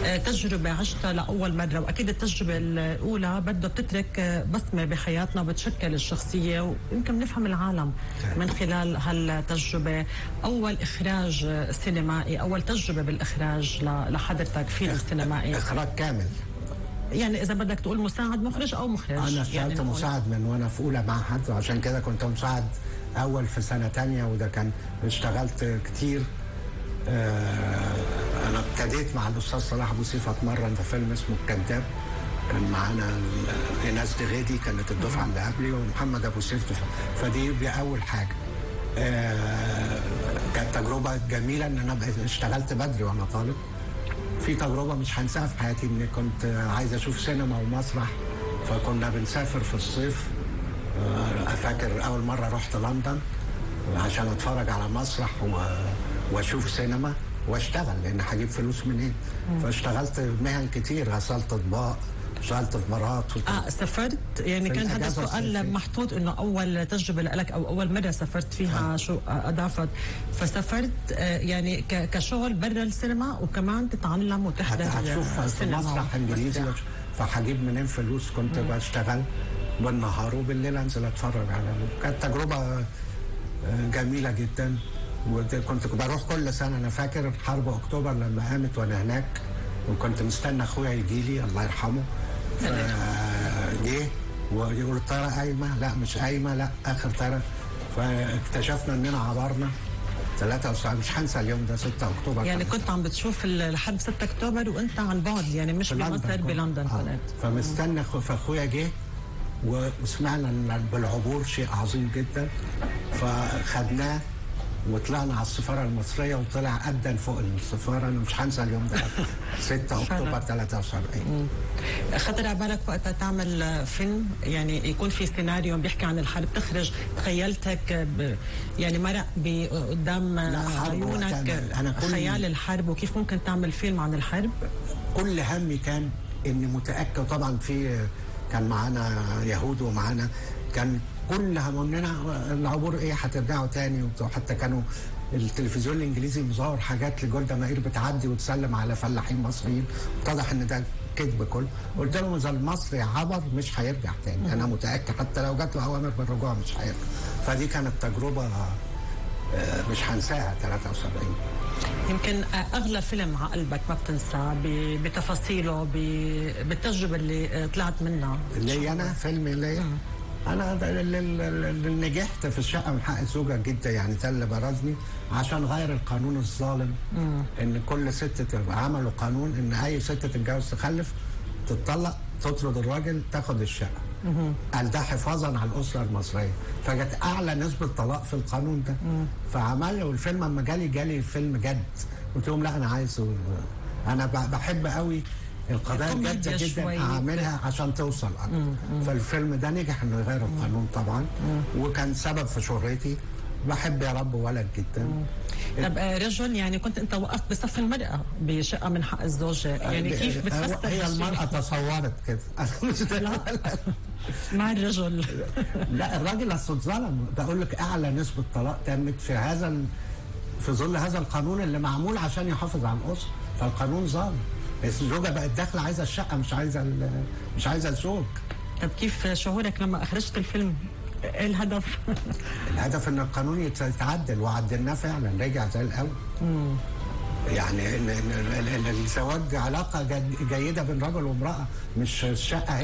آه، تجربة عشتها لأول مرة وأكيد التجربة الأولى بدها بتترك آه، بصمة بحياتنا وبتشكل الشخصية ويمكن نفهم العالم من خلال هالتجربة أول إخراج آه، سينمائي أول تجربة بالإخراج ل- لحضرتك فيلم سينمائي اخراج كامل يعني إذا بدك تقول مساعد مخرج أو مخرج انا يعني اشتغلت نقول. مساعد من وانا في اولى معهد وعشان كده كنت مساعد اول في سنه تانية وده كان اشتغلت كتير آه انا ابتديت مع الاستاذ صلاح ابو سيف اتمرن في فيلم اسمه الكذاب كان معانا ال- ايناس دغيدي كانت الدفعه اللي قبلي ومحمد ابو سيف دفعة. فدي دي اول حاجه آه كانت تجربه جميله ان انا بقيت- اشتغلت بدري وانا طالب في تجربه مش هنساها في حياتي اني كنت عايز اشوف سينما ومسرح فكنا بنسافر في الصيف آه، فاكر اول مره رحت لندن عشان اتفرج على مسرح و... واشوف سينما واشتغل لان هجيب فلوس منين فاشتغلت مهن كتير غسلت اطباق اشتغلت في مرات وت... اه سافرت يعني في كان هذا الأجازة السؤال الصيفية. محطوط انه اول تجربه لك او اول مره سافرت فيها شو اضافت فسافرت آه، يعني ك- كشغل برا السينما وكمان تتعلم وتحضر حتى هتشوف في سينما مسرح انجليزي ومسرح. فهجيب منين فلوس كنت بشتغل بالنهار وبالليل انزل اتفرج على كانت تجربه آه، جميله جدا وكنت بروح كل سنه انا فاكر حرب اكتوبر لما قامت وانا هناك وكنت مستنى اخويا يجي لي الله يرحمه جه ويقول الطياره قايمه لا مش قايمه لا اخر طياره فاكتشفنا اننا عبرنا 73 مش هنسى اليوم ده 6 اكتوبر يعني كان كنت عم بتشوف الحرب 6 اكتوبر وانت عن بعد يعني مش في لندن بمصر كنت. بلندن آه. كنت فمستنى أخو- فاخويا جه وسمعنا ان بالعبور شيء عظيم جدا فخدناه وطلعنا على السفاره المصريه وطلع ابدا فوق السفاره انا مش هنسى اليوم ده 6 اكتوبر 73 خطر على بالك وقتها تعمل فيلم يعني يكون في سيناريو بيحكي عن الحرب تخرج تخيلتك ب يعني مرق ب- قدام لا، حرب عيونك وقتها أنا كل- خيال الحرب وكيف ممكن تعمل فيلم عن الحرب كل همي كان اني متاكد طبعا في كان معانا يهود ومعانا كان كل همنا العبور ايه هترجعوا تاني وبتاع. حتى كانوا التلفزيون الانجليزي مظهر حاجات لجولدا مائير بتعدي وتسلم على فلاحين مصريين اتضح ان ده كذب كله قلت لهم اذا المصري عبر مش هيرجع تاني انا متاكد حتى لو جات له اوامر بالرجوع مش هيرجع فدي كانت تجربه آه، مش هنساها 73 يمكن اغلى فيلم على قلبك ما بتنساه ب- بتفاصيله ب- بالتجربه اللي طلعت منها اللي انا فيلم اللي انا ده اللي, اللي اللي نجحت في الشقه من حق الزوجه جدا يعني ده اللي برزني عشان غير القانون الظالم ان كل ست تبقى عملوا قانون ان اي ست تتجوز تخلف تتطلق تطرد الراجل تاخد الشقه قال ده حفاظا على الاسره المصريه فجت اعلى نسبه طلاق في القانون ده فعملوا الفيلم اما جالي جالي فيلم جد قلت لهم لا انا عايز انا ب- بحب قوي القضايا الكوميديا الجاده جدا شوي. اعملها عشان توصل اكتر فالفيلم ده نجح انه يغير القانون طبعا وكان سبب في شهرتي بحب يا رب ولد جدا طب آه، رجل يعني كنت انت وقفت بصف المراه بشقه من حق الزوجه يعني كيف هو- بتفسر هي هالشيء؟ المرأة تصورت كده أنا مش مع الرجل لا الراجل اصل اتظلم بقول لك اعلى نسبة طلاق تمت في هذا ال... في ظل هذا القانون اللي معمول عشان يحافظ على الاسرة فالقانون ظالم بس الزوجة بقت داخلة عايزة الشقة مش عايزة ال... مش عايزة الزوج طب كيف شعورك لما اخرجت الفيلم ايه الهدف الهدف ان القانون يت- يتعدل وعدلناه فعلا رجع زي الاول يعني إن- إن- إن- إن الزواج علاقه جد- جيده بين رجل وامراه مش الشقه